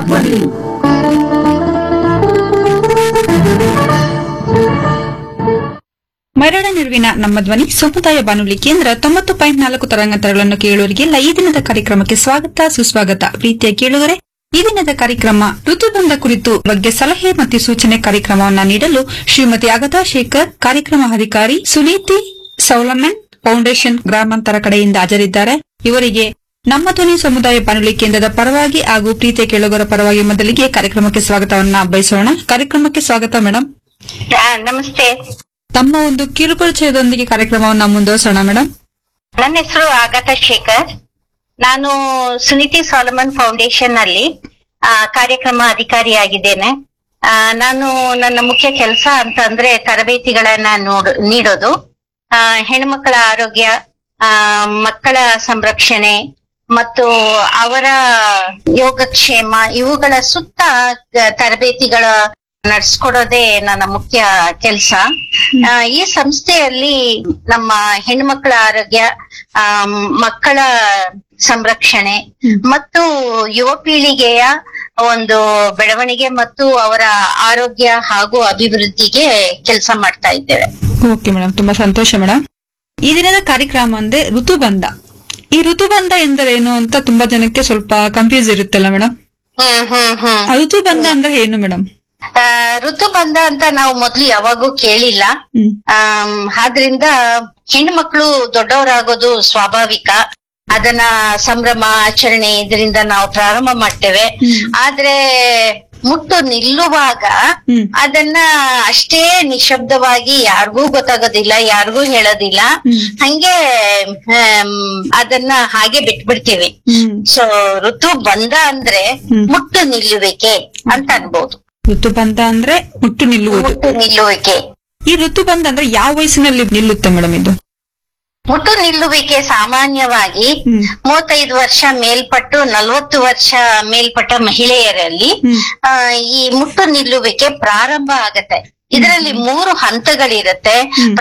ಧ್ವನಿ ಮರಳ ನಿರುವಿನ ನಮ್ಮ ಧ್ವನಿ ಸಮುದಾಯ ಬಾನುಲಿ ಕೇಂದ್ರ ತೊಂಬತ್ತು ಪಾಯಿಂಟ್ ನಾಲ್ಕು ತರಂಗಾಂತರಗಳನ್ನು ಕೇಳುವರಿಗೆಲ್ಲ ಈ ದಿನದ ಕಾರ್ಯಕ್ರಮಕ್ಕೆ ಸ್ವಾಗತ ಸುಸ್ವಾಗತ ಪ್ರೀತಿಯ ಕೇಳುಗರೆ ಈ ದಿನದ ಕಾರ್ಯಕ್ರಮ ಋತುಬಂಧ ಕುರಿತು ಬಗ್ಗೆ ಸಲಹೆ ಮತ್ತು ಸೂಚನೆ ಕಾರ್ಯಕ್ರಮವನ್ನ ನೀಡಲು ಶ್ರೀಮತಿ ಅಗತಾ ಶೇಖರ್ ಕಾರ್ಯಕ್ರಮ ಅಧಿಕಾರಿ ಸುನೀತಿ ಸೌಲಮನ್ ಫೌಂಡೇಶನ್ ಗ್ರಾಮಾಂತರ ಕಡೆಯಿಂದ ಹಾಜರಿದ್ದಾರೆ ಇವರಿಗೆ ನಮ್ಮ ಧ್ವನಿ ಸಮುದಾಯ ಬಾನುಲಿ ಕೇಂದ್ರದ ಪರವಾಗಿ ಹಾಗೂ ಪ್ರೀತಿಯ ಕೇಳುಗರ ಪರವಾಗಿ ಮೊದಲಿಗೆ ಕಾರ್ಯಕ್ರಮಕ್ಕೆ ಸ್ವಾಗತವನ್ನ ಬಯಸೋಣ ಕಾರ್ಯಕ್ರಮಕ್ಕೆ ಸ್ವಾಗತ ಮೇಡಮ್ ಆ, ನಮಸ್ತೆ ತಮ್ಮ ಒಂದು ಕಿರುಪರಿಚಯದೊಂದಿಗೆ ಕಾರ್ಯಕ್ರಮವನ್ನು ಮುಂದುವರಿಸೋಣ ಮೇಡಮ್ ನನ್ನ ಹೆಸರು ಆಗತಾ ಶೇಖರ್ ನಾನು ಸುನಿತಿ ಸಾಲಮನ್ ಫೌಂಡೇಶನ್ ಅಲ್ಲಿ ಆ, ಕಾರ್ಯಕ್ರಮ ಅಧಿಕಾರಿಯಾಗಿದ್ದೇನೆ ಆ, ನಾನು ನನ್ನ ಮುಖ್ಯ ಕೆಲಸ ಅಂತ ಅಂದ್ರೆ ತರಬೇತಿಗಳನ್ನ ನೋಡ್ ನೀಡೋದು ಆ, ಹೆಣ್ಮಕ್ಕಳ ಆರೋಗ್ಯ ಆ, ಮಕ್ಕಳ ಸಂರಕ್ಷಣೆ ಮತ್ತು ಅವರ ಯೋಗಕ್ಷೇಮ ಇವುಗಳ ಸುತ್ತ ಆ, ತರಬೇತಿಗಳ ನಡೆಸ್ಕೊಡೋದೇ ನನ್ನ ಮುಖ್ಯ ಕೆಲಸ ಈ ಸಂಸ್ಥೆಯಲ್ಲಿ ನಮ್ಮ ಹೆಣ್ಮಕ್ಳ ಆರೋಗ್ಯ ಆ, ಮಕ್ಕಳ ಸಂರಕ್ಷಣೆ ಮತ್ತು ಯುವ ಪೀಳಿಗೆಯ ಒಂದು ಬೆಳವಣಿಗೆ ಮತ್ತು ಅವರ ಆರೋಗ್ಯ ಹಾಗೂ ಅಭಿವೃದ್ಧಿಗೆ ಕೆಲಸ ಮಾಡ್ತಾ ಇದ್ದೇವೆ ಓಕೆ ಮೇಡಮ್ ತುಂಬಾ ಸಂತೋಷ ಮೇಡಮ್ ಈ ದಿನದ ಕಾರ್ಯಕ್ರಮ ಅಂದ್ರೆ ಋತುಬಂಧ ಈ ಋತುಬಂಧ ಎಂದರೇನು ಅಂತ ತುಂಬಾ ಜನಕ್ಕೆ ಸ್ವಲ್ಪ ಕನ್ಫ್ಯೂಸ್ ಇರುತ್ತಲ್ಲ ಮೇಡಮ್ ಹ್ಮ್ ಹ್ಮ್ ಹ್ಮ್ ಋತುಬಂಧ ಅಂದ್ರೆ ಏನು ಮೇಡಮ್ ಆ, ಋತುಬಂಧ ಅಂತ ನಾವು ಮೊದ್ಲು ಯಾವಾಗೂ ಕೇಳಿಲ್ಲ ಹ್ಮ್ ಆಮ್, ಆದ್ರಿಂದ ಹೆಣ್ಮಕ್ಳು ದೊಡ್ಡವರಾಗೋದು ಸ್ವಾಭಾವಿಕ ಅದನ್ನ ಸಂಭ್ರಮ ಆಚರಣೆ ಇದರಿಂದ ನಾವು ಪ್ರಾರಂಭ ಮಾಡ್ತೇವೆ ಆದ್ರೆ ಮುಟ್ಟು ನಿಲ್ಲುವಾಗ ಹ್ಮ್. ಅದನ್ನ ಅಷ್ಟೇ ನಿಶಬ್ದವಾಗಿ ಯಾರಿಗೂ ಗೊತ್ತಾಗೋದಿಲ್ಲ ಯಾರಿಗೂ ಹೇಳೋದಿಲ್ಲ ಹಂಗೆ ಆಮ್, ಅದನ್ನ ಹಾಗೆ ಬಿಟ್ಬಿಡ್ತೀವಿ ಹ್ಮ್ ಸೊ ಋತು ಬಂದ ಅಂದ್ರೆ ಹ್ಮ್. ಮುಟ್ಟು ನಿಲ್ಲುವಿಕೆ ಅಂತ ಅನ್ಬೋದು ಋತುಬಂಧ ಅಂದ್ರೆ ಮುಟ್ಟು ನಿಲ್ಲುವುದು ಮುಟ್ಟು ನಿಲ್ಲುವಿಕೆ ಈ ಋತುಬಂಧ ಅಂದ್ರೆ ಯಾವ ವಯಸ್ಸಿನಲ್ಲಿ ನಿಲ್ಲುತ್ತೆ ಮೇಡಮ್ ಇದು ಮುಟ್ಟು ನಿಲ್ಲುವಿಕೆ ಸಾಮಾನ್ಯವಾಗಿ ಹ್ಮ್. ಮೂವತ್ತೈದು ವರ್ಷ ಮೇಲ್ಪಟ್ಟು ನಲವತ್ತು ವರ್ಷ ಮೇಲ್ಪಟ್ಟ ಮಹಿಳೆಯರಲ್ಲಿ ಹ್ಮ್. ಆ, ಈ ಮುಟ್ಟು ನಿಲ್ಲುವಿಕೆ ಪ್ರಾರಂಭ ಆಗತ್ತೆ ಇದರಲ್ಲಿ ಮೂರು ಹಂತಗಳಿರುತ್ತೆ